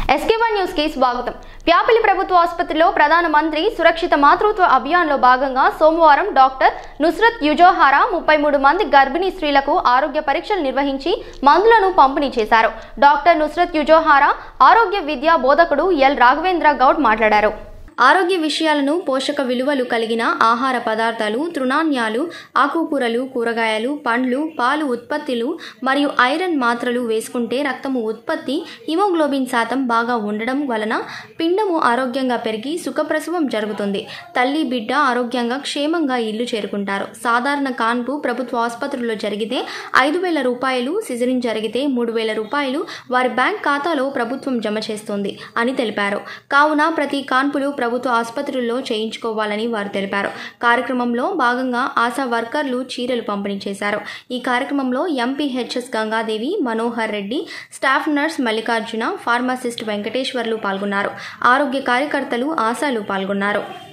SK one news కి స్వాగతం ప్యాపిలి ప్రభుత్వ ఆసుపత్రిలో ప్రధానమంత్రి సురక్షిత మాతృత్వ అభియాన్లో భాగంగా సోమవారం డాక్టర్ నుస్రత్ యుజోహారా ముప్పై మూడు మంది గర్భిణీ స్త్రీలకు ఆరోగ్య పరీక్షలు నిర్వహించి మందులను పంపిణీ చేశారు డాక్టర్ నుస్రత్ యుజోహారా ఆరోగ్య విద్యా బోధకుడు ఎల్ రాఘవేంద్ర గౌడ్ మాట్లాడారు ఆరోగ్య విషయాలను పోషక విలువలు కలిగిన ఆహార పదార్థాలు తృణాన్యాలు ఆకుకూరలు కూరగాయలు పండ్లు పాలు ఉత్పత్తులు మరియు ఐరన్ మాత్రలు వేసుకుంటే రక్తము ఉత్పత్తి హిమోగ్లోబిన్ శాతం బాగా ఉండడం వలన పిండము ఆరోగ్యంగా పెరిగి సుఖప్రసవం జరుగుతుంది తల్లి బిడ్డ ఆరోగ్యంగా క్షేమంగా ఇల్లు చేరుకుంటారు సాధారణ కాన్పు ప్రభుత్వ ఆసుపత్రుల్లో జరిగితే ఐదు వేల రూపాయలు సిజరిన్ జరిగితే మూడు వేల రూపాయలు వారి బ్యాంక్ ఖాతాలో ప్రభుత్వం జమ చేస్తుంది అని తెలిపారు కావున ప్రతి కాన్పులు ప్రభుత్వ ఆసుపత్రుల్లో చేయించుకోవాలని వారు తెలిపారు కార్యక్రమంలో భాగంగా ఆశా వర్కర్లు చీరలు పంపిణీ చేశారు ఈ కార్యక్రమంలో MPHS Gangadevi Manohar Reddy staff nurse Mallikarjuna pharmacist Venkateswarlu పాల్గొన్నారు ఆరోగ్య కార్యకర్తలు ఆశాలు పాల్గొన్నారు